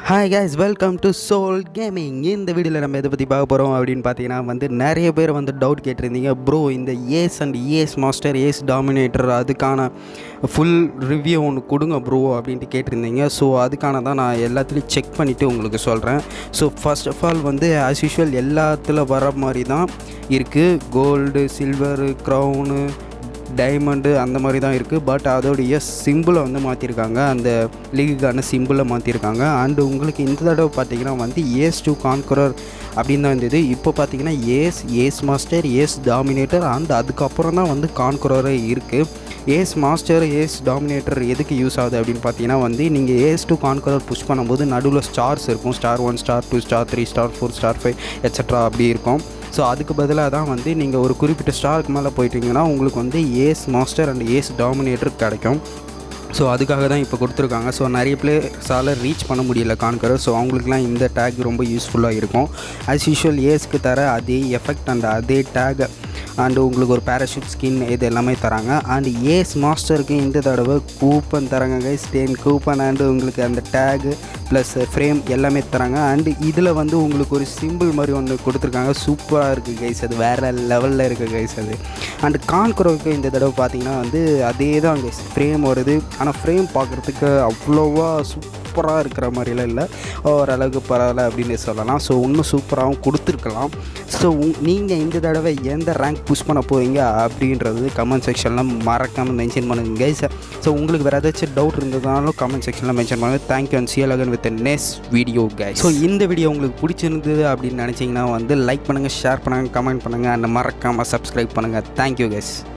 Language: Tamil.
hi guys welcome to soul gaming இந்த வீடியோவில் நம்ம எதை பற்றி பார்க்க போகிறோம் அப்படின்னு பார்த்தீங்கன்னா வந்து நிறைய பேர் வந்து டவுட் கேட்டிருந்தீங்க ப்ரோ இந்த ace and ace master ace dominator அதுக்கான ஃபுல் ரிவ்யூ ஒன்று கொடுங்க ப்ரோ அப்படின்ட்டு கேட்டிருந்தீங்க ஸோ அதுக்கான தான் நான் எல்லாத்துலேயும் செக் பண்ணிவிட்டு உங்களுக்கு சொல்கிறேன் ஸோ ஃபர்ஸ்ட் ஆஃப் ஆல் வந்து ஆஸ் யூஷுவல் எல்லாத்துல வர மாதிரி தான் இருக்குது கோல்டு சில்வரு க்ரௌனு டைமண்டு அந்த மாதிரி தான் இருக்குது பட் அதோடைய சிம்பிளை வந்து மாற்றிருக்காங்க அந்த லீகுக்கான சிம்பிளை மாற்றிருக்காங்க அண்டு உங்களுக்கு இந்த தடவை பார்த்தீங்கன்னா வந்து ஏஸ் டூ கான்குரர் அப்படின்னு தான் இருந்தது இப்போ பார்த்தீங்கன்னா ace ace master ace dominator and அதுக்கப்புறம் தான் வந்து கான்குரரே இருக்குது ஏஸ் மாஸ்டர் ஏஸ் டாமினேட்டர் எதுக்கு யூஸ் ஆகுது அப்படின்னு பார்த்தீங்கன்னா வந்து நீங்கள் ஏஸ் டூ கான்குரர் புஷ் பண்ணும்போது நடுவில் ஸ்டார்ஸ் இருக்கும் star one star two star three star four star five etcetera அப்படி இருக்கும் ஸோ அதுக்கு பதிலாக தான் வந்து நீங்கள் ஒரு குறிப்பிட்ட ஸ்டாருக்கு மேலே போயிட்டீங்கன்னா உங்களுக்கு வந்து ace master and ace dominator கிடைக்கும் ஸோ அதுக்காக தான் இப்போ கொடுத்துருக்காங்க ஸோ நிறைய பிளேஸால் ரீச் பண்ண முடியல கான்கரர் ஸோ அவங்களுக்குலாம் இந்த டேக் ரொம்ப யூஸ்ஃபுல்லாக இருக்கும் ஆஸ் யூஷுவல் ஏஸ்க்கு தர அதே எஃபெக்ட் அண்ட் அதே டேக் அண்டு உங்களுக்கு ஒரு பேராஷூட் ஸ்கின் இது எல்லாமே தராங்க அண்ட் ஏஸ் மாஸ்டருக்கு இந்த தடவை கூப்பன் தராங்க கைஸ் டென் கூப்பன் அண்டு உங்களுக்கு அந்த டேகு ப்ளஸ் ஃப்ரேம் எல்லாமே தராங்க அண்டு இதில் வந்து உங்களுக்கு ஒரு சிம்பிள் மாதிரி ஒன்று கொடுத்துருக்காங்க சூப்பராக இருக்குது கைஸ் அது வேறு லெவலில் இருக்குது கைஸ் அது அண்டு கான்குரோவுக்கு இந்த தடவை பார்த்தீங்கன்னா வந்து அதே தான் கைஸ் ஃப்ரேம் வருது ஆனால் ஃப்ரேம் பார்க்குறதுக்கு அவ்வளோவா சூப்பராக இருக்கிற மாதிரிலாம் இல்லை ஓரளவுக்கு பரவாயில்ல அப்படின்னு சொல்லலாம் ஸோ இன்னும் சூப்பராகவும் கொடுத்துருக்கலாம் ஸோ நீங்கள் இந்த தடவை எந்த ரேங்க் புஷ் பண்ண போகிறீங்க அப்படின்றது கமெண்ட் செக்ஷனில் மறக்காமல் மென்ஷன் பண்ணுங்க கைஸ் ஸோ உங்களுக்கு வேறு ஏதாச்சும் டவுட் இருந்ததுனாலும் கமெண்ட் செக்ஷனில் மென்ஷன் பண்ணுங்கள் thank you and see you again with next video guys so இந்த வீடியோ உங்களுக்கு பிடிச்சிருந்தது அப்படின்னு நினச்சிங்கன்னா வந்து லைக் பண்ணுங்கள் ஷேர் பண்ணுங்கள் கமெண்ட் பண்ணுங்கள் அண்ட் மறக்காமல் சப்ஸ்கிரைப் பண்ணுங்கள் தேங்க்யூ கைஸ்